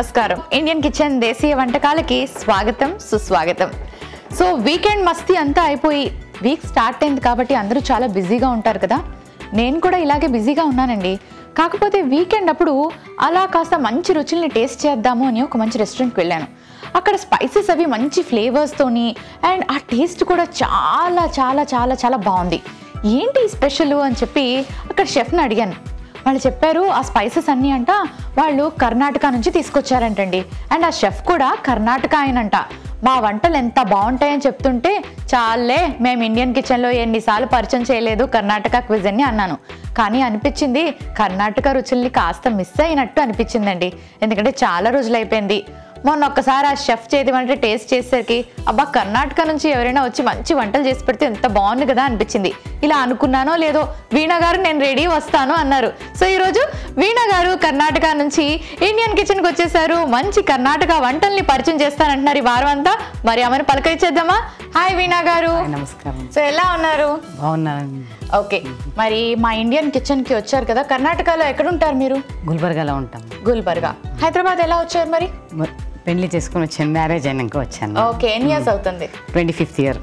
నమస్కారం Indian kitchen దేశీయ వంటకాలకి స్వాగతం సుస్వాగతం సో వీకెండ్ మస్తీ అంతా అయిపోయి వీక్ స్టార్ట్ అయింది కాబట్టి అందరూ చాలా బిజీగా ఉంటారు కదా నేను కూడా ఇలాగే బిజీగా ఉన్నానండి కాకపోతే వీకెండ్ అప్పుడు అలా కాస్త మంచి రుచుల్ని టేస్ట్ చేద్దాము అని ఒక మంచి రెస్టారెంట్కి వెళ్ళాను అక్కడ స్పైసెస్ అవి మంచి ఫ్లేవర్స్తోని అండ్ ఆ టేస్ట్ కూడా చాలా చాలా చాలా చాలా బాగుంది ఏంటి స్పెషల్ అని చెప్పి అక్కడ షెఫ్ని అడిగాను వాళ్ళు చెప్పారు ఆ స్పైసెస్ అన్నీ అంట వాళ్ళు కర్ణాటక నుంచి తీసుకొచ్చారంటండి అండ్ ఆ షెఫ్ కూడా కర్ణాటక ఆయనంట మా వంటలు ఎంత బాగుంటాయని చెప్తుంటే చాలే మేము ఇండియన్ కిచెన్లో ఎన్నిసార్లు పరిచయం చేయలేదు కర్ణాటక క్విజ్ అని అన్నాను కానీ అనిపించింది కర్ణాటక రుచుల్ని కాస్త మిస్ అయినట్టు అనిపించిందండి ఎందుకంటే చాలా రోజులు అయిపోయింది మొన్న ఒక్కసారి ఆ షెఫ్ చేతి వంట టేస్ట్ చేసేసరికి అబ్బా కర్ణాటక నుంచి ఎవరైనా వచ్చి మంచి వంటలు చేసి పెడితే ఎంత బాగుంది కదా అనిపించింది ఇలా అనుకున్నానో లేదో వీణా గారు నేను రెడీ వస్తాను అన్నారు సో ఈరోజు వీణా గారు కర్ణాటక నుంచి ఇండియన్ కిచెన్కి వచ్చేసారు మంచి కర్ణాటక వంటల్ని పరిచయం చేస్తానంటున్నారు ఈ వారం అంతా మరి ఆమెను పలకరించేద్దామా హాయ్ వీణా గారు హాయ్, నమస్కారం సో ఎలా ఉన్నారు బాగున్నానండి ఓకే మరి మా ఇండియన్ కిచెన్కి వచ్చారు కదా కర్ణాటకలో ఎక్కడ ఉంటారు మీరు గుల్బర్గాలో ఉంటాం గుల్బర్గా హైదరాబాద్ ఎలా వచ్చారు మరి మ- పెళ్లి చేసుకుని వచ్చాను మ్యారేజ్ అయినాక వచ్చాను ఓకే ఎన్ని ఇయర్స్ అవుతుంది twenty fifth year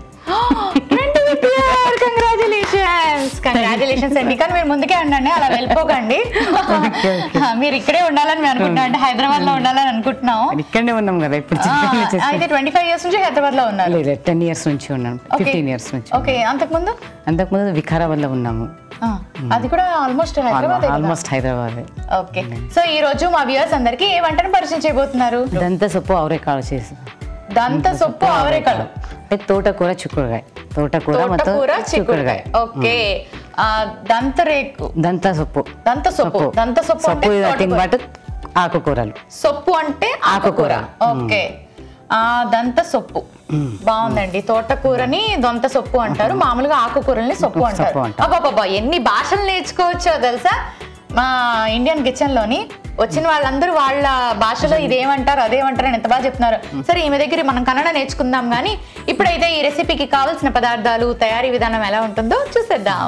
congratulations congratulations అండి కానీ మీరు ముందుకే ఉండండి అలా వెళ్ళిపోకండి మీరు ఇక్కడే ఉండాలని మేము అనుకుంటున్నాం అంటే హైదరాబాద్ లో ఉండాలని అనుకుంటున్నాం ఇక్కడనే ఉన్నాం కదా ఇప్పుడు ఆ, పెళ్లి అయితే చేసుకుని ట్వంటీ ఫైవ్ ఇయర్స్ నుంచి హైదరాబాద్ లో ఉన్నారు లేదు టెన్ ఇయర్స్ నుంచి ఉన్నాను Okay. ఫిఫ్టీన్ ఇయర్స్ నుంచి ఓకే అంతకుముందు అంతకుముందు వికారాబాద్లో ఉన్నాము ఆ, అది కూడా almost Hyderabad almost Hyderabad okay so ఈ రోజు మా వ్యూవర్స్ అందరికి ఏ వంటను పరిచయం చేయబోతున్నారు దంత సొప్పు అవరేకాಳು చేసి దంత సొప్పు ఆవరేకాలు అంటే తోటకూర చిక్కుడుగాయ తోటకూర మొత్తం తోటకూర చిక్కుడుకాయ ఓకే ఆ, దంతరేకు దంత సొప్పు దంత సొప్పు దంత సొప్పు అంటే సొప్పు నథింగ్ తోటకూర. బట్ ఆకుకూరలు సొప్పు అంటే ఆకుకూర ఓకే ఆ దంత సొప్పు బాగుందండి తోటకూరని దొంత సొప్పు అంటారు మామూలుగా ఆకుకూరల్ని సొప్పు అంటారు సొప్పు అంటారు. అబ్బాబ్బా ఎన్ని భాషలు నేర్చుకోవచ్చో తెలుసా మా ఇండియన్ కిచెన్ లోని వచ్చిన వాళ్ళందరూ వాళ్ళ భాషలో ఇదేమంటారు అదేమంటారు అని ఎంత బాగా చెప్తున్నారు సరే ఈమె దగ్గర మనం కన్నడ నేర్చుకుందాం కానీ ఇప్పుడైతే ఈ రెసిపీకి కావాల్సిన పదార్థాలు తయారీ విధానం ఎలా ఉంటుందో చూసేద్దాం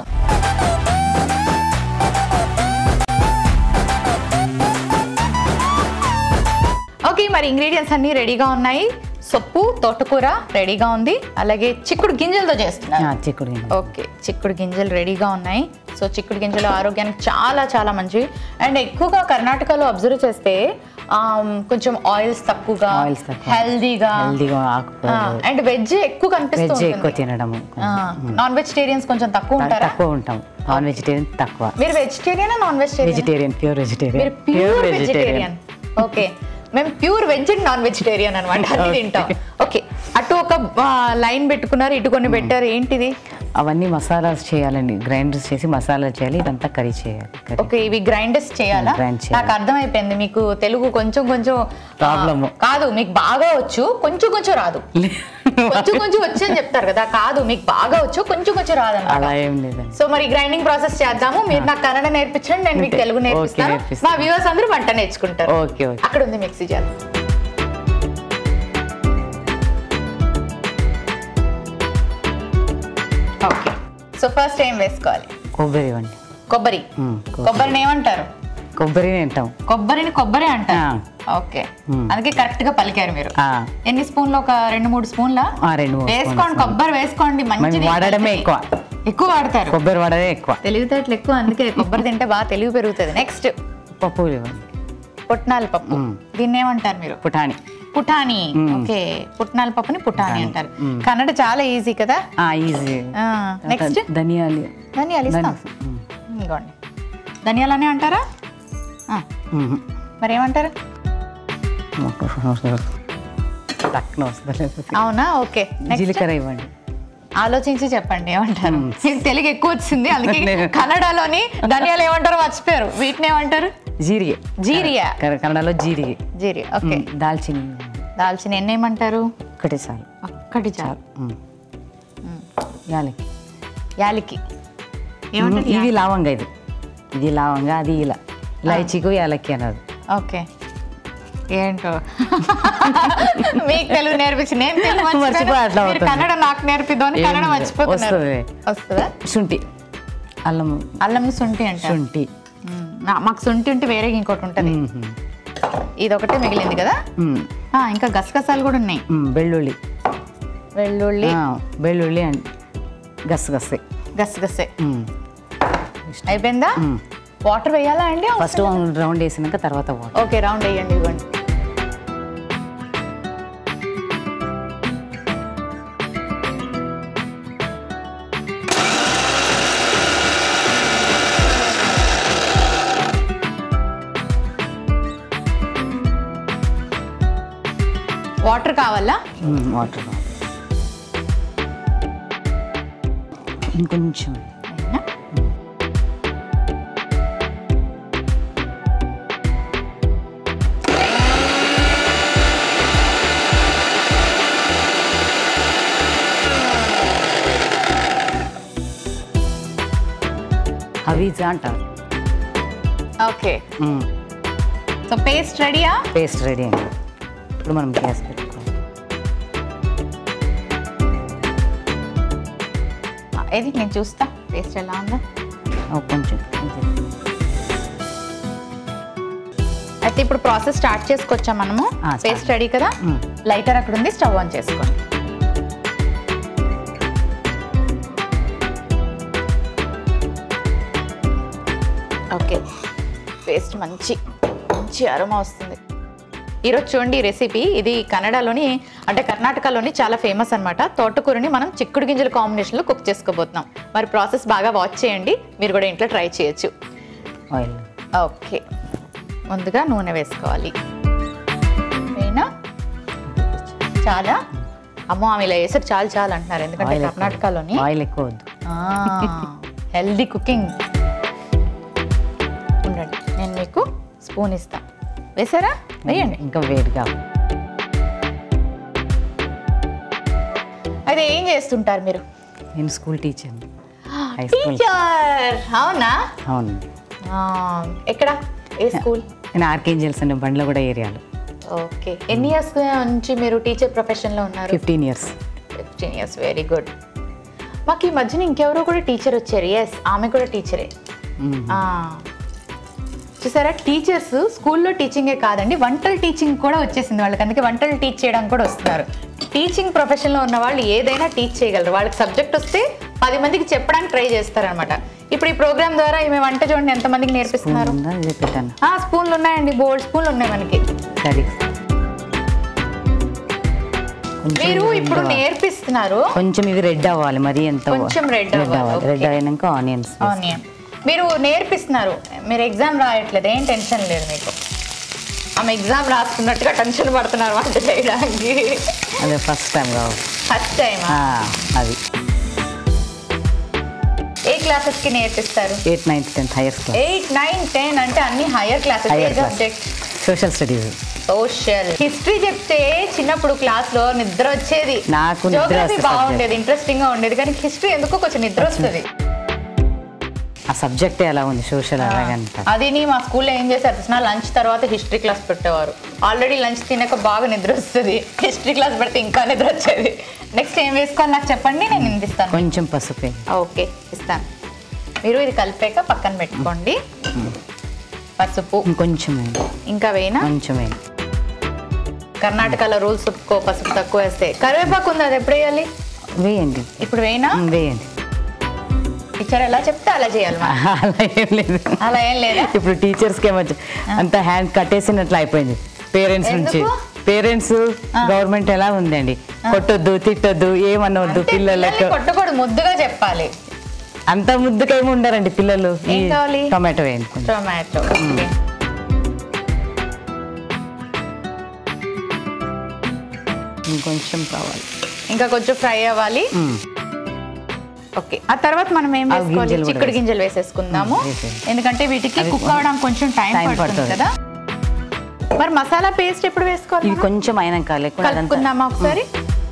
ఓకే మరి ఇంగ్రీడియంట్స్ అన్ని రెడీగా ఉన్నాయి సొప్పు తోటకూర రెడీగా ఉంది అలాగే చిక్కుడు గింజలతో చేస్తున్నారు ఆ, చిక్కుడు గింజలు. ఓకే చిక్కుడు గింజలు రెడీగా ఉన్నాయి సో చిక్కుడు గింజలు ఆరోగ్యానికి చాలా చాలా మంచివి అండ్ ఎక్కువగా కర్ణాటకలో అబ్జర్వ్ చేస్తే ఆమ్, కొంచెం ఆయిల్స్ తక్కువగా Oils తక్కువ. హెల్దీగా హెల్దీగా ఆకుకూరలు అండ్ వెజ్ ఎక్కువ కనిపిస్తూ వెజ్ ఎక్కువ ఉంటుంది తినడము నాన్ వెజిటేరియన్స్ కొంచెం తక్కువ త- ఉంటారా తక్కువ ఉంటాం నాన్ వెజిటేరియన్ తక్కువ మీరు వెజిటేరియనా నాన్ వెజిటేరియన్ వెజిటేరియన్ ప్యూర్ మీరు వెజిటేరియన్ ప్యూర్ వెజిటేరియన్ ఓకే మేము pure veg and non vegetarian అనమాట అన్ని తింటాం ఓకే అటు ఒక లైన్ పెట్టుకున్నారు ఇటు కొన్ని పెట్టారు ఏంటిది అవన్నీ మసాలాస్ చేయాలండి గ్రైండర్స్ చేసి మసాలా చేయాలి ఇదంతా కర్రీ చేయాలి కర్రీ ఓకే ఇవి గ్రైండర్స్ చేయాలా Grind చేయాలి. నాకు అర్థమైపోయింది మీకు తెలుగు కొంచెం కొంచెం ఆ, Problem. కాదు మీకు బాగా వచ్చు కొంచెం కొంచెం రాదు కొంచెం కొంచెం వచ్చు అని చెప్తారు కదా కాదు మీకు బాగా వచ్చు కొంచెం కొంచెం రాదు అలా అన్నమాట ఏం లేదండి సో మరి గ్రైండింగ్ ప్రాసెస్ చేద్దాము మీరు నాకు కన్నడ నేర్పించండి నేను మీకు Okay. తెలుగు నేర్పిస్తాను Okay, నేర్పిస్తాను. మా వ్యూవర్స్ అందరూ వంట నేర్చుకుంటారు ఓకే ఓకే అక్కడ ఉంది mixie jar okay so first ఏం వేసుకోవాలి కొబ్బరి ఇవ్వండి కొబ్బరి మ్మ్, కొబ్బరి. కొబ్బరిని ఏమంటారు కొబ్బరిని తింటాం కొబ్బరిని కొబ్బరి అంటారు ఆ. ఓకే మ్మ్. అందుకే కరెక్ట్ గా పలికారు మీరు ఆ, ఎన్ని స్పూన్లు ఒక రెండు మూడు స్పూన్ల ఆ, రెండు మూడు వేసుకోండి స్పూన్లు. కొబ్బరి వేసుకోండి మేము మంచిది వాడడమే ఎక్కువ ఎక్కువ వాడతారు కొబ్బరి వాడదే ఎక్కువ తెలివితేటలు ఎక్కువ అందుకే కొబ్బరి తింటే బాగా తెలివి పెరుగుతుంది నెక్స్ట్ పప్పులు ఇవ్వండి పుట్నాల పప్పు మ్మ్. దీన్ని ఏమంటారు మీరు పుటాని పుటాని మ్మ్. ఓకే పుట్నాల పప్పుని పుటాని అంటారు మ్మ్. కన్నడ చాలా ఈజీ కదా ఈజీ నెక్స్ట్ ధనియాలు ధనియాలు ఇస్తాం ధని- ఇదిగోండి ధనియాలనే అంటారా ఆ, మ్మ్. మరి ఏమంటారు టక్కున వస్తుంది అవునా ఓకే నెక్స్ట్ జీలకర్ర ఇవ్వండి ఆలోచించి చెప్పండి ఏమంటారు మీకు తెలుగు ఎక్కువ వచ్చింది అందుకే నేను- కన్నడలోని ధనియాలు ఏమంటారో మర్చిపోయారు వీటిని ఏమంటారు జీరిగే జీరియా కన్న- కన్నడలో జీరిగే జీరి ఓకే మ్మ్. దాల్చిని దాల్చిన ఎన్ని ఏమంటారు ఒకటే చాలు ఒక్కటి చాలు మ్మ్. యాలకి యాలికి ఏమంటారు ఇది లవంగ ఇది ఇది లవంగ అది ఇలా ఇలాచీకు యాలకి అన్నది ఓకే ఏంటో మీకు తెలుగు నేర్పించి నేను తెలుగు మర్చిపోయి మర్చిపోయాను. అట్లా మీరు అవుతుంది. కన్నడ నాకు నేర్పిద్దామని ఏం కన్నడ లేదు. మర్చిపోతున్నారు వస్తుంది. వస్తుందా శుంఠి అల్లం అల్లం శుంఠి అంటారు శుంఠి మ్మ్. నా- మాకు శుంఠి ఉంటే వేరే ఇంకోటి ఉంటుంది మ్మ్. ఇది ఒకటే మిగిలింది కదా మ్మ్. ఆ, ఇంకా గసగసాలు కూడా ఉన్నాయి మ్మ్. వెల్లుల్లి వెల్లుల్లి ఆ, వెల్లుల్లి అండ్ గసగసే గసగసే మ్మ్. అయిపోయిందా మ్మ్. వాటర్ వేయాలా అండి ఫస్ట్ రౌండ్ వేసినాక తర్వాత వాటర్ ఓకే రౌండ్ వేయండి ఇవ్వండి వాటర్ కావాలా వాటర్ ఇంకొంచెం అయినా? హవీజా అంటారు ఓకే సో పేస్ట్ రెడీయా పేస్ట్ రెడీ అండి ఇప్పుడు మనం గ్యాస్ పెట్టుకోవాలి ఏది నేను చూస్తా పేస్ట్ ఎలా ఉందో ఓ, కొంచెం కొంచెం. అయితే ఇప్పుడు ప్రాసెస్ స్టార్ట్ చేసుకోవచ్చా మనము ఆ, start. పేస్ట్ రెడీ కదా మ్మ్. లైటర్ అక్కడ ఉంది స్టవ్ ఆన్ చేసుకోండి ఓకే పేస్ట్ మంచి మంచి అరోమా వస్తుంది ఈరోజు చూడండి ఈ రెసిపీ ఇది కన్నడలోని అంటే కర్ణాటకలోని చాలా ఫేమస్ అన్నమాట తోటకూరని మనం చిక్కుడు గింజల కాంబినేషన్లో కుక్ చేసుకోబోతున్నాం మరి ప్రాసెస్ బాగా వాచ్ చేయండి మీరు కూడా ఇంట్లో ట్రై చేయొచ్చు ఆయిల్ ఓకే ముందుగా నూనె వేసుకోవాలి వేనా చాలా అమ్మో ఆమె ఇలా వేసారు చాలు చాలు అంటున్నారు ఎందుకంటే ఆయిల్ ఎక్కువ. కర్ణాటకలోని ఆయిల్ ఎక్కువ వద్దు హెల్దీ కుకింగ్ ఉండండి నేను మీకు స్పూన్ ఇస్తా వేసారా వేయండి ఇంకా వేడిగా అయితే ఏం చేస్తుంటారు మీరు నేను school teacher high school teacher అవునా అవును ఆ, ఎక్కడ ఏ స్కూల్ నేను ఆర్కేంజల్స్ అనే బండ్ల కూడా ఏరియాలో ఓకే ఎన్ని ఇయర్స్ నుంచి మీరు టీచర్ ప్రొఫెషన్లో ఉన్నారు fifteen years fifteen years very good మాకు ఈ మధ్యన ఇంకెవరో కూడా టీచర్ వచ్చారు ఎస్ ఆమె కూడా టీచరే ఆ. చూసారా టీచర్స్ స్కూల్లో టీచింగే కాదండి వంటల టీచింగ్ కూడా వచ్చేసింది వాళ్ళకి అందుకే వంటలు టీచ్ చేయడానికి కూడా వస్తున్నారు టీచింగ్ ప్రొఫెషన్లో ఉన్న వాళ్ళు ఏదైనా టీచ్ చేయగలరు వాళ్ళకి సబ్జెక్ట్ వస్తే పది మందికి చెప్పడానికి ట్రై చేస్తారనమాట ఇప్పుడు ఈ ప్రోగ్రామ్ ద్వారా ఈమె వంట చూడండి ఎంతమందికి నేర్పిస్తున్నారు ఉందా ఇదే పెట్టాను ఆ స్పూన్లు ఉన్నాయండి బోల్డ్ స్పూన్లు ఉన్నాయి మనకి సరే కొంచెం మీరు ఇది ఇప్పుడు red అవ్వాలి. నేర్పిస్తున్నారు కొంచెం ఇది రెడ్ అవ్వాలి మరి ఎంత కొంచెం red అవ్వాలి, రెడ్ okay. అయినాక ఆనియన్స్ ఆనియన్ మీరు నేర్పిస్తున్నారు మీరు ఎగ్జామ్ రాయట్లేదు ఏం టెన్షన్ లేదు మీకు ఆమె ఎగ్జామ్ రాస్తున్నట్టుగా టెన్షన్ పడుతున్నారు వంట చేయడానికి అదే ఫస్ట్ టైం కావాలి ఫస్ట్ టైం ఆ, అది ఏ క్లాసెస్ కి నేర్పిస్తారు eighth ninth tenth higher class eight nine ten అంటే అన్ని హైయర్ క్లాసెస్ ఏ Higher class. Subject social studies social history చెప్తే చిన్నప్పుడు క్లాస్ లో నిద్ర వచ్చేది నాకు నిద్ర Geography వస్తే బాగుండేది ఇంట్రెస్టింగ్ గా ఉండేది కానీ హిస్టరీ ఎందుకో కొంచెం నిద్ర వస్తుంది ఆ సబ్జెక్టే ఎలా ఉంది సోషల్ అలాగంట అది నీ మా స్కూల్లో ఏం చేశారు తెలిసిన లంచ్ తర్వాత హిస్టరీ క్లాస్ పెట్టేవారు ఆల్రెడీ లంచ్ తినక బాగా నిద్ర వస్తుంది హిస్టరీ క్లాస్ పెడితే ఇంకా నిద్ర వచ్చేది నెక్స్ట్ ఏం వేసుకోవాలి నాకు చెప్పండి నేను నిందిస్తాను కొంచెం పసుపు ఓకే ఇస్తాను మీరు ఇది కలిపాక పక్కన పెట్టుకోండి పసుపు ఇంకొంచెం వేయండి. ఇంకా వేయనా కొంచెం వేయండి. కర్ణాటకలో రూల్స్ ఒప్పుకో పసుపు తక్కువ వేస్తే కరివేపాకు ఉంది అది ఎప్పుడు వేయాలి వేయండి ఇప్పుడు వేయనా ఉమ్, వేయండి టీచర్ ఎలా చెప్తే అలా చేయాలి మనం. అలా ఏం లేదు అలా ఏం లేదా ఇప్పుడు టీచర్స్కి ఏమొచ్చు అంత హ్యాండ్ కట్టేసినట్లు అయిపోయింది పేరెంట్స్ నుంచి ఎందుకు? పేరెంట్స్ గవర్నమెంట్ ఎలా ఉందండి కొట్టొద్దు తిట్టొద్దు ఏమనవద్దు అంటే పిల్లలకు పిల్లల్ని కొట్టకూడదు ముద్దుగా చెప్పాలి అంత ముద్దుగా ఏమి ఉండరండి పిల్లలు ఈ ఏం కావాలి? టొమాటో వేయండి కొంచెం. టొమాటో ఇంకొంచెం కావాలి ఇంకా కొంచెం ఫ్రై అవ్వాలి ఉమ్. ఓకే ఆ తర్వాత మనం ఏం ఆ వేసుకోవాలి గింజలు కూడా చిక్కుడు గింజలు వేసేసుకుందాము మ్మ్, వేసేయండి. ఎందుకంటే వీటికి అవి కుక్ అవడానికి కొంచెం టైం టైం పడుతుంది పడుతుంది. కదా మరి మసాలా పేస్ట్ ఎప్పుడు వేసుకోవాలి ఇవి మనం? కొంచెం అయినాక లేకుండా అదంతా కలుపుకుందామా ఒకసారి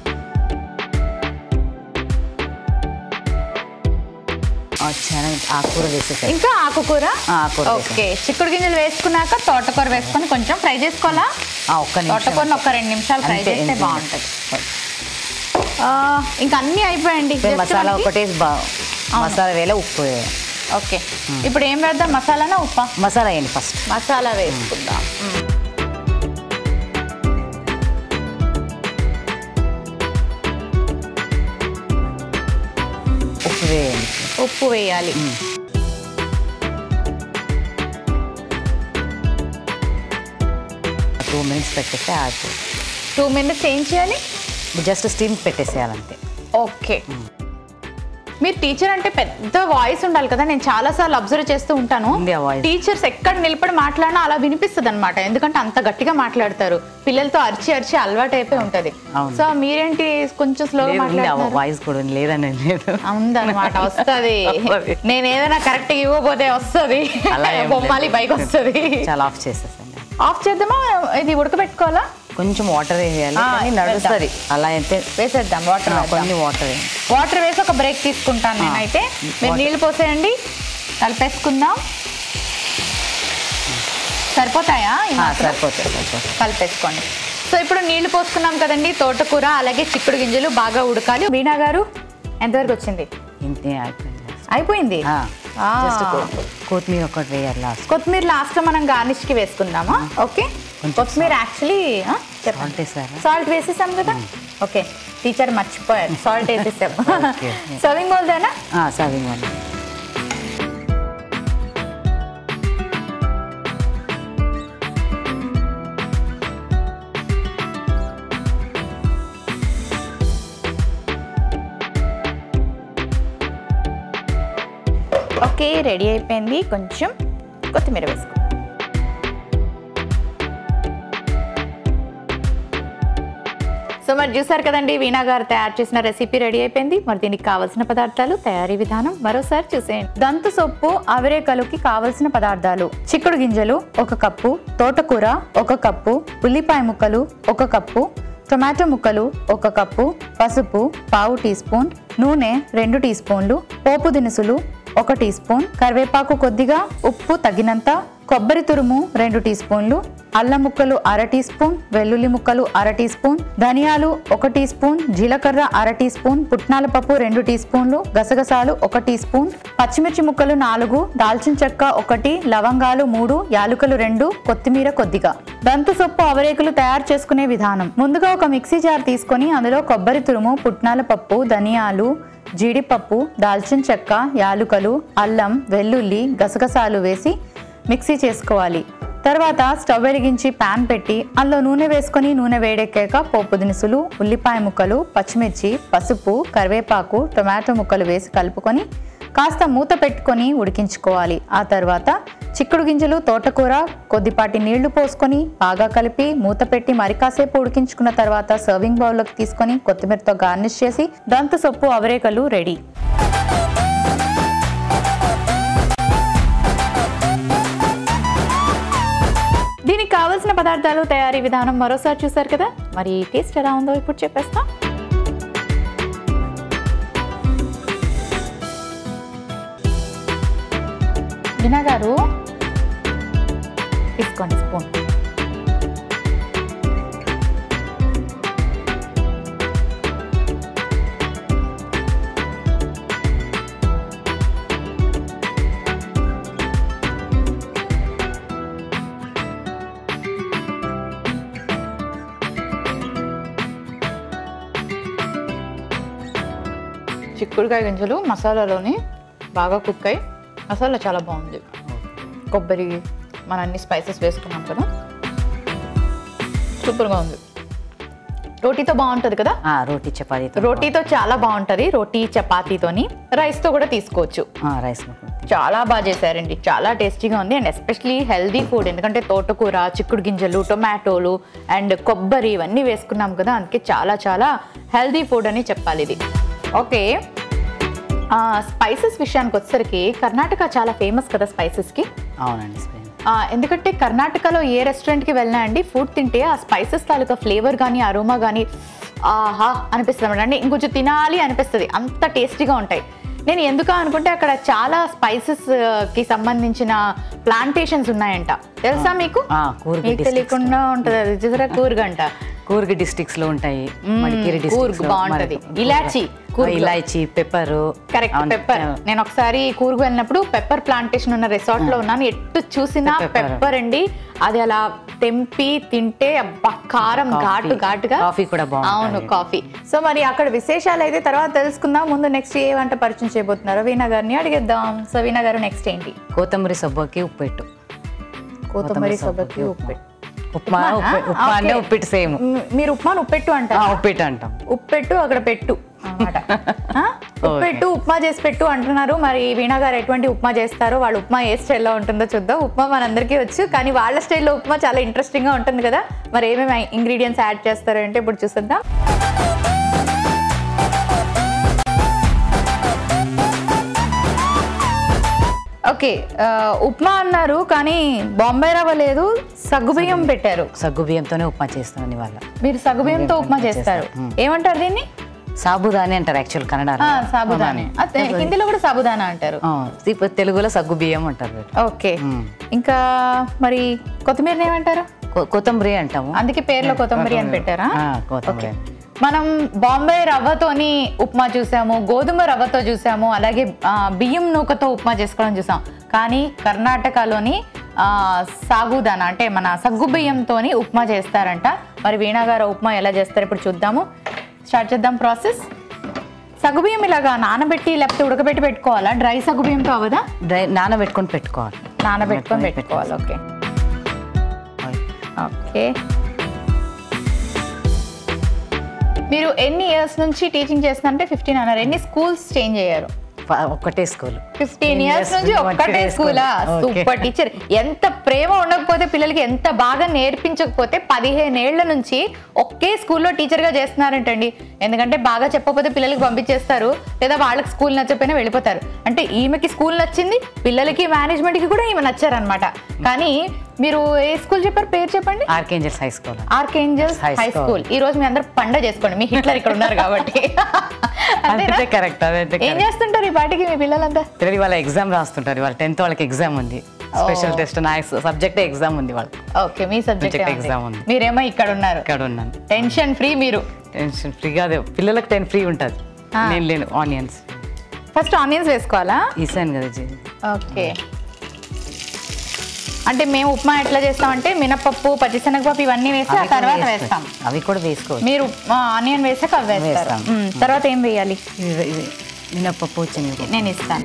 ఆ, శనగ ఆకుకూర వేసేసారు ఇంకా ఆకుకూర ఆ, ఆకుకూర ఓకే చిక్కుడు గింజలు వేసుకున్నాక తోటకూర వేసుకొని కొంచెం ఫ్రై చేసుకోవాలా ఒక్క నిమిషం తోటకూరని ఒక రెండు నిమిషాలు ఫ్రై అంతే, చేస్తే అంతే. బాగుంటుంది ఆ, ఇంకా అన్నీ అయిపోయండి ఇప్పుడు Just మసాలా మనకి- ఒకటే బా అవును. మసాలా వేల ఉప్పు వేయాలి. ఓకే ఇప్పుడు ఏం వేద్దాం మసాలానా ఉప్పా మసాలా వేయండి ఫస్ట్ మసాలా వేసుకుందాం మ్మ్. ఉప్పు వేయాలి టూ మినిట్స్ పెట్టేస్తే ఆడిపోయి టూ మినిట్స్ ఏం చేయాలి జస్ట్ స్టీమ్ పెట్టేసేయాలంతే ఓకే మీరు టీచర్ అంటే పెద్ద వాయిస్ ఉండాలి కదా నేను చాలా సార్లు అబ్జర్వ్ చేస్తూ ఉంటాను ఉంది ఆ voice. టీచర్స్ ఎక్కడ నిలబడి మాట్లాడినా అలా వినిపిస్తుంది అనమాట ఎందుకంటే అంత గట్టిగా మాట్లాడతారు పిల్లలతో అరిచి అరిచి అలవాటు అయిపోయి ఉంటది అవును. సో మీరేంటి కొంచెం స్లోగా లేదు, ఉంది ఆ మాట్లాడుతున్నారు వాయిస్ కూడా ఉంది, లేదని లేదు ఉందన్నమాట వస్తది వస్తది. నేను ఏదైనా కరెక్ట్ ఇవ్వకపోతే వస్తది అలా ఏం లేదు. బొమ్మాలి పైకి వస్తది చాలా ఆఫ్ చేసేసండి ఆఫ్ చేద్దామా ఇది ఉడకబెట్టుకోవాలా కొంచెం వాటర్ వేయాలి ఆ, కానీ నడుస్తుంది అలా అయితే వేసేద్దాం వాటర్ ఆ, కొన్ని వాటర్ వేయాలి వాటర్ వేసి ఒక బ్రేక్ తీసుకుంటాను నేనైతే మీరు నీళ్ళు పోసేయండి కలిపేసుకుందాం సరిపోతాయా ఈ ఆ, మాత్రం? సరిపోతుంది సరిపోతుంది కలిపేసుకోండి సో ఇప్పుడు నీళ్లు పోసుకున్నాం కదండి తోటకూర అలాగే చిక్కుడు గింజలు బాగా ఉడకాలి వీణా గారు ఎంతవరకు వచ్చింది ఇంతే అయిపోయింది అయిపోయింది ఆ, ఆ. జస్ట్ కో- కొత్తిమీర ఒకటి వేయాలి లాస్ట్ కొత్తిమీర లాస్ట్ లో మనం గార్నిష్ కి వేసుకుందామా ఓకే కొత్తిమీర యాక్చువల్లీ చెప్పండి సాల్ట్ వేసారా సాల్ట్ వేసేసాం కదా ఓకే టీచర్ మర్చిపోయారు సాల్ట్ వేసేసాం Okay. సర్వింగ్ బౌల్దేనా సర్వింగ్ వన్ ఓకే రెడీ అయిపోయింది కొంచెం కొత్తిమీర వేసుకో సో మరి చూసారు కదండి వీణా గారు తయారు చేసిన రెసిపీ రెడీ అయిపోయింది మరి దీనికి కావాల్సిన పదార్థాలు తయారీ విధానం మరోసారి చూసేయండి దంతు సొప్పు అవిరేకలుకి కావలసిన పదార్థాలు చిక్కుడు గింజలు ఒక కప్పు తోటకూర ఒక కప్పు ఉల్లిపాయ ముక్కలు ఒక కప్పు టొమాటో ముక్కలు ఒక కప్పు పసుపు పావు టీ స్పూన్ నూనె రెండు టీ స్పూన్లు పోపు దినుసులు ఒక టీ స్పూన్ కరివేపాకు కొద్దిగా ఉప్పు తగినంత కొబ్బరి తురుము రెండు టీ స్పూన్లు అల్లం ముక్కలు అర టీ స్పూన్ వెల్లుల్లి ముక్కలు అర టీ స్పూన్ ధనియాలు ఒక టీ స్పూన్ జీలకర్ర అర టీ స్పూన్ పుట్నాల పప్పు రెండు టీ స్పూన్లు గసగసాలు ఒక టీ స్పూన్ పచ్చిమిర్చి ముక్కలు నాలుగు దాల్చిన చెక్క ఒకటి లవంగాలు మూడు యాలుకలు రెండు కొత్తిమీర కొద్దిగా దంతు సొప్పు అవరేకులు తయారు చేసుకునే విధానం ముందుగా ఒక మిక్సీ జార్ తీసుకొని అందులో కొబ్బరి తురుము పుట్నాల పప్పు ధనియాలు జీడిపప్పు దాల్చిన చెక్క యాలుకలు అల్లం వెల్లుల్లి గసగసాలు వేసి మిక్సీ చేసుకోవాలి తర్వాత స్టవ్ వెలిగించి పాన్ పెట్టి అందులో నూనె వేసుకొని నూనె వేడెక్కాక పోపు దినుసులు ఉల్లిపాయ ముక్కలు పచ్చిమిర్చి పసుపు కరివేపాకు టొమాటో ముక్కలు వేసి కలుపుకొని కాస్త మూత పెట్టుకొని ఉడికించుకోవాలి ఆ తర్వాత చిక్కుడు గింజలు తోటకూర కొద్దిపాటి నీళ్లు పోసుకొని బాగా కలిపి మూత పెట్టి మరి కాసేపు ఉడికించుకున్న తర్వాత సర్వింగ్ బౌల్లోకి తీసుకొని కొత్తిమీరతో గార్నిష్ చేసి దంత సొప్పు అవరేకలు రెడీ దీనికి కావలసిన పదార్థాలు తయారీ విధానం మరోసారి చూసారు కదా మరి టేస్ట్ ఎలా ఉందో ఇప్పుడు చెప్పేస్తా వినా గారు తీసుకోండి స్పూన్ చిక్కుడుకాయ గింజలు మసాలాలోని బాగా కుక్ అయి మసాలా చాలా బాగుంది కొబ్బరి మన అన్ని స్పైసెస్ వేసుకున్నాం కదా సూపర్గా ఉంది రోటీతో బాగుంటుంది కదా ఆ, రోటీ చపాతీతో రోటీతో చాలా బాగుంటుంది రోటీ చపాతీతోని రైస్తో కూడా తీసుకోవచ్చు ఆ, రైస్ ముక్కలు. చాలా బాగా చేశారండి చాలా టేస్టీగా ఉంది అండ్ ఎస్పెషలీ హెల్దీ ఫుడ్ ఎందుకంటే తోటకూర చిక్కుడు గింజలు టొమాటోలు అండ్ కొబ్బరి ఇవన్నీ వేసుకున్నాం కదా అందుకే చాలా చాలా హెల్దీ ఫుడ్ అని చెప్పాలి ఇది ఓకే స్పైసెస్ విషయానికి వచ్చేసరికి కర్ణాటక చాలా ఫేమస్ కదా స్పైసెస్కి అవునండి స్పెయిన్ ఆ, ఎందుకంటే కర్ణాటకలో ఏ రెస్టారెంట్కి వెళ్ళినా అండి ఫుడ్ తింటే ఆ స్పైసెస్ తాలూకా ఫ్లేవర్ కానీ అరోమా కానీ ఆహా అనిపిస్తుంది అన్నమాట అంటే ఇంకొంచెం తినాలి అనిపిస్తుంది అంత టేస్టీగా ఉంటాయి నేను ఎందుకు అనుకుంటే అక్కడ చాలా స్పైసెస్ కి సంబంధించిన ప్లాంటేషన్స్ ఉన్నాయంట తెలుసా మీకు ఆ, కూర్గ్ మీకు తెలియకుండా ఉంటుంది అది చూసారా కూర్గంట కూర్గ్ డిస్ట్రిక్ట్స్ లో ఉంటాయి మడికేరి కూర్గ్ districts లో బాగుంటది. మరి- ఇలాచి, కూర్గ్లో. ఇలాచి పెప్పర్ కరెక్ట్ పెప్పర్ నేను ఒకసారి కూరుగు వెళ్ళినప్పుడు పెప్పర్ ప్లాంటేషన్ ఉన్న రిసార్ట్ లో ఉన్నాను ఎట్టు చూసినా Pepper. పెప్పర్ అండి అది అలా తెంపి తింటే అబ్బా కారం ఘాటు ఘాటుగా కాఫీ కూడా బాగుంటుంది. అవును కాఫీ సో మరి అక్కడ విశేషాలు అయితే తర్వాత తెలుసుకుందాం ముందు నెక్స్ట్ ఏ వంట పరిచయం చేయబోతున్నారో వీణా గారిని అడిగేద్దాం సో వీణా గారు నెక్స్ట్ ఏంటి కొత్తమూరి సబ్బోకి ఉప్పెట్టు కొత్తమరి సొబ్బకి ఉప్పెట్టు ఉప్మా ఉప్మానా? ఉప్పె- ఉప్మా అంటే ఓకే. ఉప్పిట్టు సేమ్ మ్, మీరు ఉప్మాను ఉప్పెట్టు అంటారు ఉప్పిట్టు అంటాం ఉప్పెట్టు అక్కడ పెట్టు అన్నమాట ఆ? ఉప్పెట్టు ఉప్మా చేసి పెట్టు అంటున్నారు మరి వీణా గారు ఎటువంటి ఉప్మా చేస్తారో వాళ్ళ ఉప్మా ఏ స్టైల్లో ఉంటుందో చూద్దాం ఉప్మా మనందరికీ వచ్చు కానీ వాళ్ళ స్టైల్లో ఉప్మా చాలా ఇంట్రెస్టింగ్ గా ఉంటుంది కదా మరి ఏమేమి ఇంగ్రీడియంట్స్ యాడ్ చేస్తారో అంటే ఇప్పుడు చూసేద్దాం ఓకే ఆ, ఉప్మా అన్నారు కానీ బాంబే రవ్వ లేదు సగ్గుబియ్యం పెట్టారు సగ్గు బియ్యంతోనే ఉప్మా చేస్తామని వాళ్ళ మీరు సగ్గుబియ్యంతో ఉప్మా చేస్తారు ఏమంటారు దీన్ని సాబుదాని అంటారు యాక్చువల్ కన్నడ ఆ, సాబుదానా అదే, హిందీలో కూడా సాబుదానా అంటారు ఇప్పుడు తెలుగులో సగ్గు బియ్యం అంటారు వీళ్ళు. ఓకే మ్మ్. ఇంకా మరి కొత్తిమీర ఏమంటారు కొ- కొత్తిమీర అంటాము అందుకే పేర్లో కొత్తిమీర అని పెట్టారా ఆ, కొత్తిమీర మనం బాంబే రవ్వతోని ఉప్మా చూసాము గోధుమ రవ్వతో చూసాము అలాగే ఆ, బియ్యం నూకతో ఉప్మా చేసుకోవడం చూసాం కానీ కర్ణాటకలోని ఆ, సాగుదాన అంటే మన సగ్గు బియ్యంతోని ఉప్మా చేస్తారంట మరి వీణా గారు ఉప్మా ఎలా చేస్తారు ఇప్పుడు చూద్దాము స్టార్ట్ చేద్దాం ప్రాసెస్ సగ్గుబియ్యం ఇలాగా నానబెట్టి లేకపోతే ఉడకబెట్టి పెట్టుకోవాలా డ్రై సగ్గుబియ్యంతో అవదా డ్రై నానబెట్టుకొని పెట్టుకోవాలి నానబెట్టుకొని పెట్టుకోవాలి ఓకే ఓకే మీరు ఎన్ని ఇయర్స్ నుంచి టీచింగ్ చేస్తున్నారంటే ఫిఫ్టీన్ అన్నారు ఎన్ని స్కూల్స్ చేంజ్ అయ్యారు ప- ఒక్కటే స్కూల్ ఫిఫ్టీన్ ఇయర్స్ నుంచి ఒక్కటే స్కూలా సూపర్ టీచర్ ఎంత ప్రేమ ఉండకపోతే పిల్లలకి ఎంత బాగా నేర్పించకపోతే పదిహేను ఏళ్ల నుంచి ఒకే స్కూల్లో టీచర్ గా చేస్తున్నారంటండి ఎందుకంటే బాగా చెప్పకపోతే పిల్లలకి పంపించేస్తారు లేదా వాళ్ళకి స్కూల్ నచ్చకపోయినా వెళ్ళిపోతారు అంటే ఈమెకి స్కూల్ నచ్చింది పిల్లలకి మేనేజ్మెంట్ కి కూడా ఈమె నచ్చారనమాట కానీ మీరు ఏ స్కూల్ చెప్పారు పేరు చెప్పండి Archangels high school Archangels High high school. School ఈ రోజు మీ అందరు పండగ చేసుకోండి మీ హిట్లర్ ఇక్కడ ఉన్నారు కాబట్టి అంతేనా? అదే కరెక్ట్ అదే ఏం కరెక్ట్ చేస్తుంటారు ఈ పాటికి మీ పిల్లలంతా పిల్లలు వాళ్ళ ఎగ్జామ్ రాస్తుంటారు వాళ్ళ టెన్త్ వాళ్ళకి ఎగ్జామ్ ఉంది స్పెషల్ టెస్ట్ నా సబ్జెక్ట్ ఎగ్జామ్ ఉంది వాళ్ళకి ఓకే మీ సబ్జెక్ట్ Subject exam ఉంది. మీరేమో ఇక్కడ ఉన్నారు ఇక్కడ ఉన్నాను టెన్షన్ ఫ్రీ మీరు టెన్షన్ ఫ్రీగా అదే పిల్లలకు టెన్ ఫ్రీ ఉంటుంది ఆ. నేను లేను ఆనియన్స్ ఫస్ట్ ఆనియన్స్ వేసుకోవాలా ఈసాను కదా జీ ఓకే అంటే మేము ఉప్మా ఎట్లా చేస్తామంటే మినపప్పు పచ్చిశనగపప్పు ఇవన్నీ వేసి ఆ అవి కూడా తర్వాత వేసుకోవచ్చు. వేస్తాం అవి కూడా వేసుకోవచ్చు మీరు ఆనియన్ వేసాక అవి వేస్తారు వేస్తాం. మ్మ్. తర్వాత ఏం వేయాలి ఇవి- ఇవి మినప్పప్పు శనగపప్పు నేను ఇస్తాను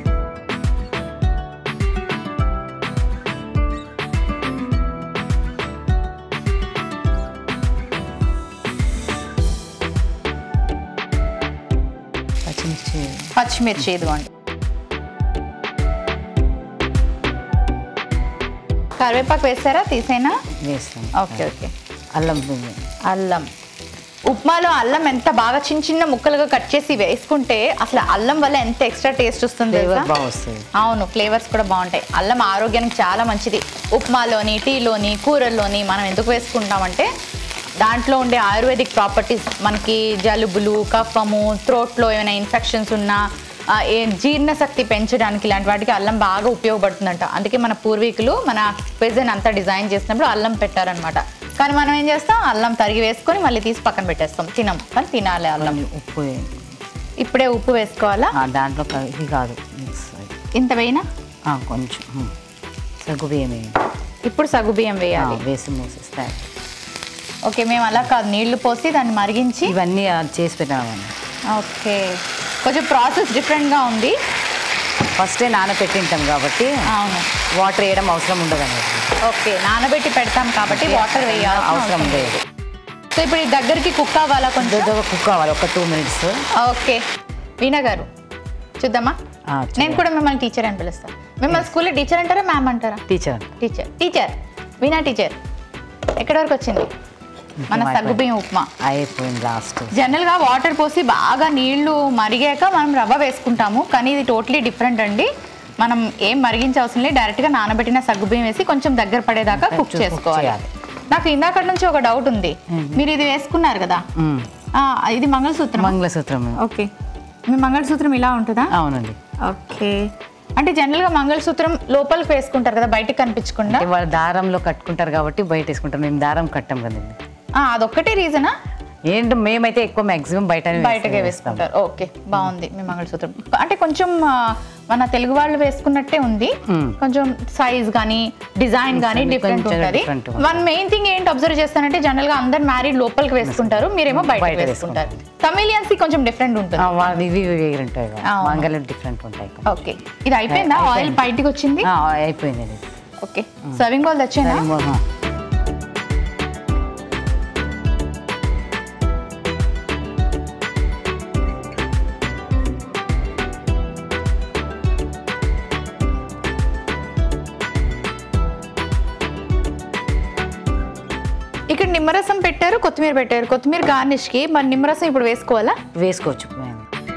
పచ్చిమిర్చి పచ్చిమిర్చి ఇదిగోండి కరివేపాకు వేస్తారా తీసేనా వేస్తాం ఓకే ఓకే అల్లం అల్లం ఉప్మాలో అల్లం ఎంత బాగా చిన్న చిన్న ముక్కలుగా కట్ చేసి వేసుకుంటే అసలు అల్లం వల్ల ఎంత ఎక్స్ట్రా టేస్ట్ వస్తుంది ఫ్లేవర్ తెలుసా? బాగా వస్తుంది అవును ఫ్లేవర్స్ కూడా బాగుంటాయి అల్లం ఆరోగ్యానికి చాలా మంచిది ఉప్మాలోని టీలోని కూరల్లోని మనం ఎందుకు వేసుకుంటామంటే దాంట్లో ఉండే ఆయుర్వేదిక్ ప్రాపర్టీస్ మనకి జలుబులు కఫము త్రోట్లో ఏమైనా ఇన్ఫెక్షన్స్ ఉన్నా ఆ, ఏ జీర్ణశక్తి పెంచడానికి ఇలాంటి వాటికి అల్లం బాగా ఉపయోగపడుతుందంట అందుకే మన పూర్వీకులు మన క్విజన్ అంతా డిజైన్ చేసినప్పుడు అల్లం పెట్టారనమాట కానీ మనం ఏం చేస్తాం అల్లం తరిగి వేసుకొని మళ్ళీ తీసి పక్కన పెట్టేస్తాం తినం కానీ తినాలి అల్లం ఉప్పు ఇప్పుడే ఉప్పు వేసుకోవాలా ఆ, దాంట్లో క- ఇది కాదు మిక్స్ ఇంత వేయినా ఆ, కొంచెం ఉమ్. సగ్గు బియ్యం వేయండి. ఇప్పుడు సగ్గు బియ్యం ఆ, వేయాలి వేసి మూసిస్తాయి ఓకే మేము అలా కాదు నీళ్లు పోసి దాన్ని మరిగించి ఇవన్నీ ఆ, చేసి పెట్టామండి ఓకే కొంచెం ప్రాసెస్ డిఫరెంట్గా ఉంది ఫస్టే నానపెట్టింటాం కాబట్టి అవును వాటర్ వేయడం అవసరం ఉండదు అన్నమాట ఓకే నానబెట్టి పెడతాం కాబట్టి వాటర్ వేయాలి అవసరం లేదు సో ఇప్పుడు ఈ దగ్గరికి కుక్ అవ్వాలా కొంచెం కొద్దిగా కుక్ కావాలి ఒక టూ మినిట్స్ ఓకే వీణా గారు చూద్దామా నేను కూడా మిమ్మల్ని టీచర్ అని పిలుస్తాను మిమ్మల్ని స్కూల్లో టీచర్ అంటారా మ్యామ్ అంటారా teacher teacher teacher Veena teacher ఎక్కడి వరకు వచ్చింది మన సగ్గుబియ్యం ఉప్మా అయిపోయింది లాస్ట్ జనరల్ గా వాటర్ పోసి బాగా నీళ్లు మరిగాక మనం రవ్వ వేసుకుంటాము కానీ ఇది టోటలీ డిఫరెంట్ అండి మనం ఏం మరిగించే అవసరం లేదు డైరెక్ట్ గా నానబెట్టిన సగ్గుబియ్యం వేసి కొంచెం దగ్గర పడేదాకా కుక్ Cook చేసుకోవాలి చేయాలి. నాకు ఇందాక నుంచి ఒక డౌట్ ఉంది మీరు ఇది వేసుకున్నారు కదా ఆ, ఇది మంగళసూత్రం మంగళసూత్రం ఓకే మీ మంగళసూత్రం ఇలా ఉంటుందా అవునండి ఓకే అంటే జనరల్ గా మంగళసూత్రం లోపలికి వేసుకుంటారు కదా బయటకు కనిపించకుండా అంటే వాళ్ళు దారంలో కట్టుకుంటారు కాబట్టి బయట వేసుకుంటారు మేము దారం కట్టాం కదండి ఆ, అదొక్కటే రీజనా ఏంటి మేమైతే ఎక్కువ మాక్సిమం బయట బయటకే వేసుకుంటారు ఓకే బాగుంది మీ మంగళసూత్రం అంటే కొంచెం ఆ, మన తెలుగు వాళ్ళు వేసుకున్నట్టే ఉంది Hmm. కొంచెం సైజ్ కానీ డిజైన్ కానీ కొంచెం డిఫరెంట్ ఉంటుంది different ఉంటుంది. వన్ మెయిన్ థింగ్ ఏంటి అబ్జర్వ్ చేస్తానంటే జనరల్ గా అందరు మ్యారీడ్ లోపలికి వేసుకుంటారు మీరేమో బయట బయట వేసుకుంటారు తమిళియన్స్ కొంచెం డిఫరెంట్ ఉంటుంది వాళ్ళు ఇవి ఇవి వేరు ఉంటాయి అవును. మంగళ డిఫరెంట్ ఉంటాయి ఓకే ఇది అయిపోయిందా ఆయిల్ అయిపోయింది. బయటికి వచ్చింది ఆ, అయిపోయింది ఇది ఓకే సర్వింగ్ బౌల్ తెచ్చేనా సరే, మో- ఇక్కడ నిమ్మరసం పెట్టారు కొత్తిమీర పెట్టారు కొత్తిమీర గార్నిష్ కి మరి నిమ్మరసం ఇప్పుడు వేసుకోవాలా వేసుకోవచ్చు మేము.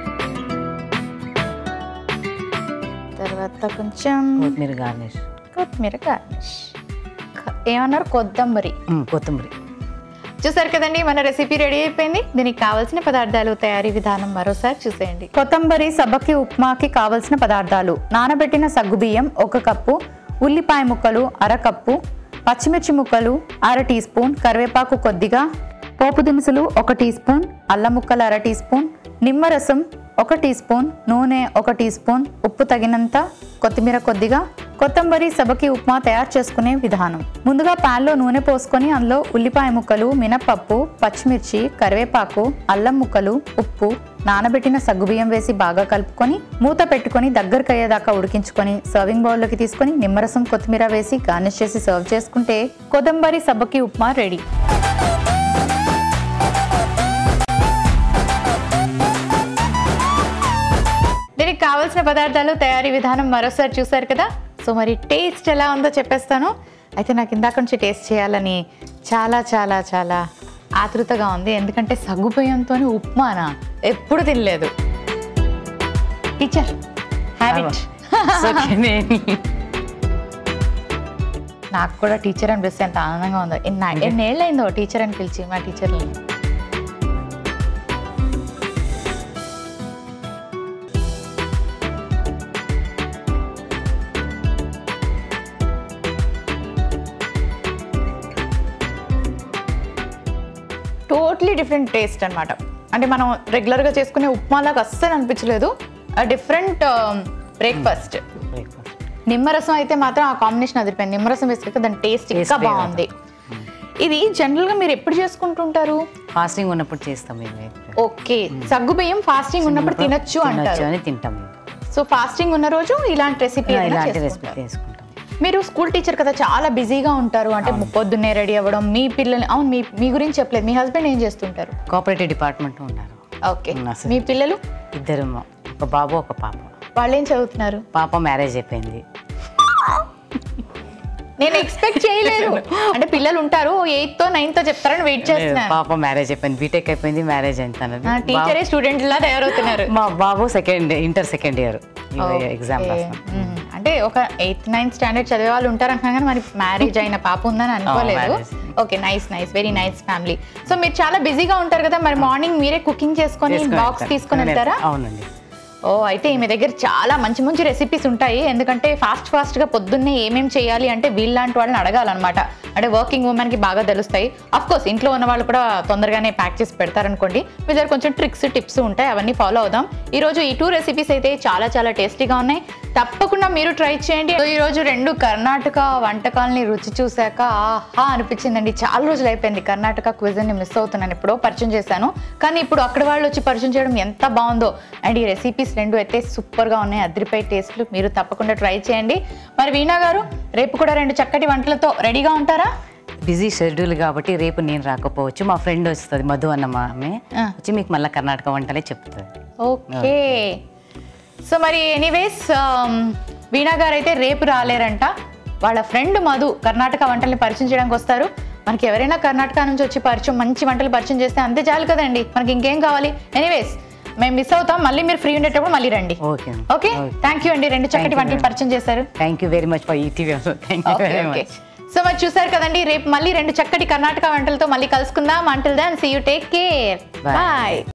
తర్వాత కొంచెం కొత్తిమీర గార్నిష్ కొత్తిమీర గార్నిష్ క- ఏమన్నారు కొద్దంబరి ఉమ్, కొత్తిమీర చూసారు కదండి మన రెసిపీ రెడీ అయిపోయింది దీనికి కావాల్సిన పదార్థాలు తయారీ విధానం మరోసారి చూసేయండి కొత్తంబరి సబ్బకి ఉప్మాకి కావలసిన పదార్థాలు నానబెట్టిన సగ్గుబియ్యం ఒక కప్పు ఉల్లిపాయ ముక్కలు అర కప్పు పచ్చిమిర్చి ముక్కలు అర టీ స్పూన్ కరివేపాకు కొద్దిగా పోపు దినుసులు ఒక టీ స్పూన్ అల్లం ముక్కలు అర టీ స్పూన్ నిమ్మరసం ఒక టీ స్పూన్ నూనె ఒక టీ స్పూన్ ఉప్పు తగినంత కొత్తిమీర కొద్దిగా కొత్తంబరి సబకి ఉప్మా తయారు చేసుకునే విధానం ముందుగా పాన్లో నూనె పోసుకొని అందులో ఉల్లిపాయ ముక్కలు మినపప్పు పచ్చిమిర్చి కరివేపాకు అల్లం ముక్కలు ఉప్పు నానబెట్టిన సగ్గుబియ్యం వేసి బాగా కలుపుకొని మూత పెట్టుకొని దగ్గరకు అయ్యేదాకా ఉడికించుకొని సర్వింగ్ బౌల్లోకి తీసుకొని నిమ్మరసం కొత్తిమీర వేసి గార్నిష్ చేసి సర్వ్ చేసుకుంటే కొదంబరి సబ్బకి ఉప్మా రెడీ దీనికి కావాల్సిన పదార్థాలు తయారీ విధానం మరోసారి చూసారు కదా సో మరి టేస్ట్ ఎలా ఉందో చెప్పేస్తాను అయితే నాకు ఇందాక నుంచి టేస్ట్ చేయాలని చాలా చాలా చాలా ఆతృతగా ఉంది ఎందుకంటే సగ్గుబియ్యంతో ఉప్మానా ఎప్పుడు తినలేదు టీచర్ హ్యాబిట్ It's okay, నేను- నాకు కూడా టీచర్ అని పిలిస్తే ఎంత ఆనందంగా ఉందో ఎన్ని ఎన్నేళ్ళు అయిందో టీచర్ అని పిలిచి మా టీచర్ని టోటలీ డిఫరెంట్ టేస్ట్ అన్నమాట అంటే మనం రెగ్యులర్గా చేసుకునే ఉప్మాలాగా అస్సలు అనిపించలేదు డిఫరెంట్ బ్రేక్ఫాస్ట్ Breakfast. నిమ్మరసం అయితే మాత్రం ఆ కాంబినేషన్ అదిరిపోయింది నిమ్మరసం వేసుకుంటే దాని టేస్ట్ ఇంకా Taste బాగుంది ఇది జనరల్ గా మీరు ఎప్పుడు చేసుకుంటుంటారు ఫాస్టింగ్ ఉన్నప్పుడు చేస్తాం మేము ఓకే సగ్గు బియ్యం ఫాస్టింగ్ ఉన్నప్పుడు తినొచ్చు అంటారు అని తింటాం మేము. సో ఫాస్టింగ్ ఉన్న రోజు ఇలాంటి రెసిపీ ఇలాంటి రెసిపీ చేసుకుంటాం మీరు స్కూల్ టీచర్ కదా చాలా బిజీగా ఉంటారు అంటే పొద్దున్నే రెడీ అవ్వడం మీ పిల్లలు అవును మీ మీ గురించి చెప్పలేదు మీ హస్బెండ్ ఏం చేస్తుంటారు కోఆపరేటివ్ డిపార్ట్మెంట్ ఉన్నారు ఓకే ఉన్నా సార్. మీ పిల్లలు ఇద్దరు ఒక బాబు ఒక పాప వాళ్ళు ఏం చదువుతున్నారు పాప మ్యారేజ్ అయిపోయింది నేను ఎక్స్పెక్ట్ చేయలేదు అంటే పిల్లలు ఉంటారు ఎయిత్ తో నైన్త్ తో చెప్తారని వెయిట్ చేస్తున్నాను పాప మ్యారేజ్ అయిపోయింది బీటెక్ అయిపోయింది మ్యారేజ్ అయింది తనది టీచరే స్టూడెంట్ లా తయారవుతున్నారు మా బాబు second inter second year exam okay. రాస్తాం మ్మ్. అంటే ఒక ఎయిత్ నైన్త్ స్టాండర్డ్ చదివే వాళ్ళు ఉంటారు అనుకున్నా కానీ మరి మ్యారేజ్ అయిన పాప ఉందని అనుకోలేదు marriage. Okay nice nice very nice family so మీరు చాలా బిజీగా ఉంటారు కదా మరి మార్నింగ్ మీరే కుకింగ్ చేసుకొని చేసుకొని బాక్స్ వెళ్తాను. తీసుకొని వెళ్తారా అవునండి ఓ అయితే మీ దగ్గర చాలా మంచి మంచి రెసిపీస్ ఉంటాయి ఎందుకంటే ఫాస్ట్ ఫాస్ట్ గా పొద్దున్నే ఏమేం చేయాలి అంటే వీళ్ళలాంటి వాళ్ళని అడగాలన్నమాట అంటే వర్కింగ్ ఉమెన్ కి బాగా తెలుస్తాయి అఫ్ కోర్స్ ఇంట్లో ఉన్న వాళ్ళు కూడా తొందరగానే ప్యాక్ చేసి పెడతారనుకోండి మీ దగ్గర కొంచెం ట్రిక్స్ టిప్స్ ఉంటాయి అవన్నీ ఫాలో అవుదాం ఈ రోజు ఈ టూ రెసిపీస్ అయితే చాలా చాలా టేస్టీగా ఉన్నాయి తప్పకుండా మీరు ట్రై చేయండి సో ఈ రోజు రెండు కర్ణాటక వంటకాలని రుచి చూశాక ఆహా అనిపించిందండి చాలా రోజులు అయిపోయింది కర్ణాటక క్విజన్ ని మిస్ అవుతున్నాను ఎప్పుడో పరిచయం చేశాను కానీ ఇప్పుడు అక్కడ వాళ్ళు వచ్చి పరిచయం చేయడం ఎంత బాగుందో అండ్ ఈ రెసిపీస్ రెండు అయితే సూపర్ గా ఉన్నాయి అదిరిపై టేస్ట్లు మీరు తప్పకుండా ట్రై చేయండి మరి వీణా గారు రేపు కూడా రెండు చక్కటి వంటలతో రెడీగా ఉంటారా బిజీ షెడ్యూల్ కాబట్టి రేపు నేను రాకపోవచ్చు మా ఫ్రెండ్ వస్తుంది మధు అన్న మా ఆమె ఆ. వచ్చి మీకు మళ్ళీ కర్ణాటక వంటలే చెప్తుంది ఓకే సో మరి ఎనీవేస్ వీణా గారు అయితే రేపు రాలేరంట వాళ్ళ ఫ్రెండ్ మధు కర్ణాటక వంటల్ని పరిచయం చేయడానికి వస్తారు మనకి ఎవరైనా కర్ణాటక నుంచి వచ్చి పరిచయం మంచి వంటలు పరిచయం చేస్తే అంతే చాలు కదండి మనకి ఇంకేం కావాలి ఎనీవేస్ మేము మిస్ అవుతాం మళ్ళీ మీరు ఫ్రీ ఉండేటప్పుడు మళ్ళీ రండి ఓకే ఓకే థ్యాంక్ యూ అండి రెండు చక్కటి Thank you, వంటలు madam. పరిచయం చేశారు thank you very much for ETV thank you okay very okay much so మరి చూసారు కదండి రేపు మళ్ళీ రెండు చక్కటి కర్ణాటక వంటలతో మళ్ళీ కలుసుకుందాం until then see you take care Bye. Bye